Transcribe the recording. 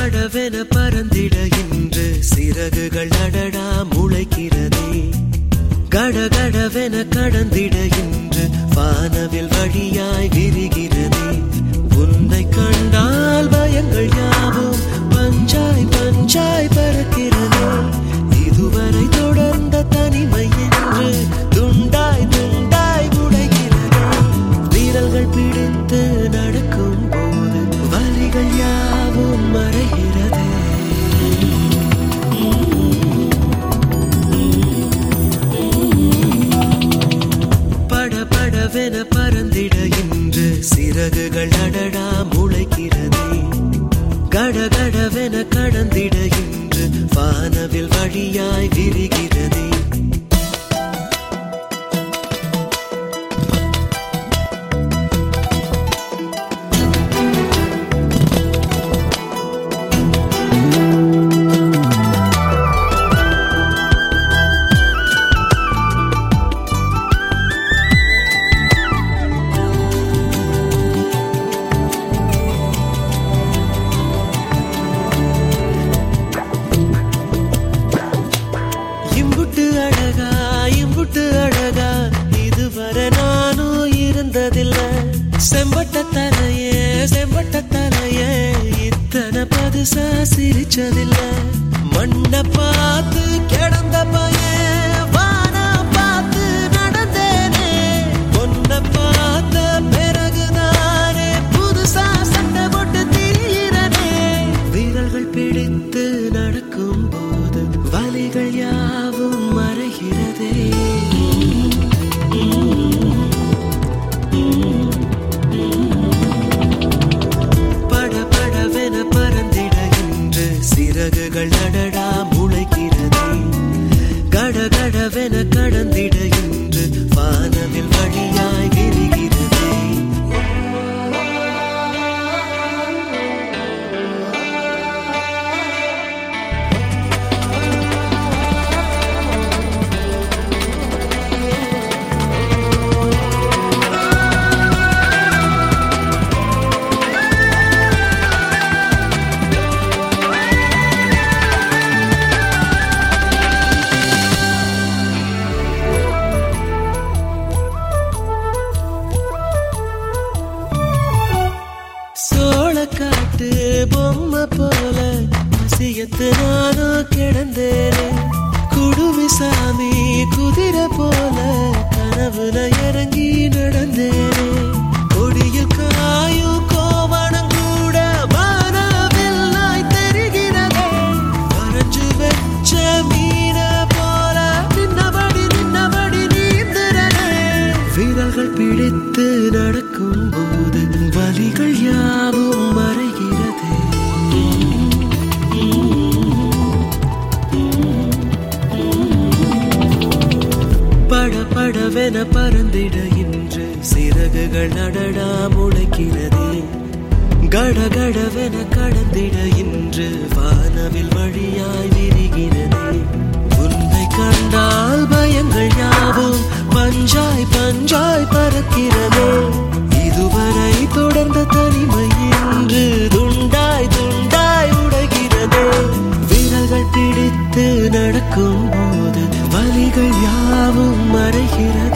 படபடவென பறந்திட இன்று சிறகுகள் அடடா முளைக்கிறதே கடகடவென கடந்திட இன்று வானவில் வழியாய் விரிகிறதே உன்னை கண்டால் பயங்கள் யாவும் பஞ்சாய் பஞ்சாய் பறக்கிறதே இதுவரை தொடர்ந்த தனிமை என்று துண்டாய் துண்டாய் உடைகிறதே வீரல்கள் பிடித்து நடக்கும் போது வலிகள் யாவும் மறைகிறதே படபடவென பறந்திட இன்று சிறகுகள் அடடா முளைக்கிறதே கடகடவென கடந்திட இன்று வானவில் வழியாய் விரிகிறதே இம்புட்டு அழகா இம்புட்டு அழகா இதுவரை நானும் இருந்ததில்ல செம்பட்ட தலையே செம்பட்ட தலையே இத்தனை பதுசா சிரிச்சதில்ல மண்ணை பார்த்து கிடந்த பையன் வானா பார்த்து நடந்தேனே பொண்ணை பார்த்த பிறகுதானே புதுசா சண்டை போட்டு திரியிறனே வீரர்கள் பிடித்து நடக்கும் போது வலிகள் யாவும் மறைகிறதே பட படவென பறந்திட இன்று சிறகுகள் அடடா முளைக்கிறதே கடகடவென கடந்திட இன்று வானவில் வழியாய் விரிகிறதே சோளக்காட்டு பொம்மை போல அசியத்து நானும் கிடந்தேனே குடுமி சாமி குதிரை போல கனவுல இறங்கி நடந்தேனே கொடியில் காயும் கோவணம் கூட வானவில்லாய் தெரிகிறதே வரைஞ்சு வச்ச மீன போல நின்னபடி நின்னபடி நீந்துறனே வீரர்கள் பிடித்து நடக்கும் போது வலிகள் யாவும் மறைகிறதே பட படவென பறந்திட இன்று சிறகுகள் அடடா முளைக்கிறதே கடகடவென கடந்திட இன்று வானவில் வழியாய் விரிகிறதே உன்னை கண்டால் பயங்கள் யாவும் பஞ்சாய் பஞ்சாய் பறக்கிறதே இதுவரை தொடர்ந்த தனிமை இன்று துண்டாய் துண்டாய் உடைகிறதே வீரர்கள் பிடித்து நடக்கும் போது வலிகள் யாவும் மறைகிறது